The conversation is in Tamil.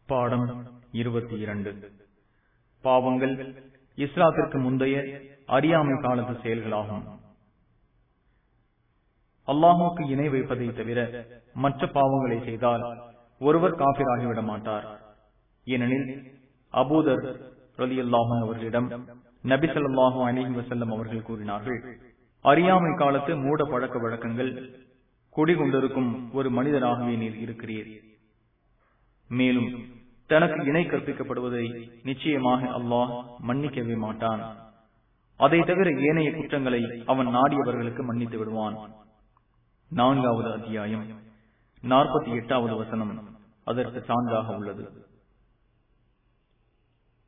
பாடம் இருபத்தி இரண்டு பாவங்கள் இஸ்லாத்திற்கு முந்தைய அறியாமை காலத்து செயல்களாகும் அல்லாஹுக்கு இணை வைப்பதை தவிர மற்ற பாவங்களை செய்தால் ஒருவர் காபிராகிவிட மாட்டார் ஏனெனில் அபூதர் ரலி அல்லாஹன் அவர்களிடம் நபி சொல்லாஹு அலிஹி வசல்லம் அவர்கள் கூறினார்கள் அறியாமை காலத்து மூட பழக்க வழக்கங்கள் குடிகொண்டிருக்கும் ஒரு மனிதராகவே நீர் இருக்கிறீர் மேலும் தனக்கு இணை கற்பிக்கப்படுவதை நிச்சயமாக அல்லாஹ் மன்னிக்கவே மாட்டான் அதை தவிர ஏனைய குற்றங்களை அவன் நாடியவர்களுக்கு மன்னித்து விடுவான் நான்காவது அத்தியாயம் நாற்பத்தி எட்டாவது வசனம் அதற்கு சான்றாக உள்ளது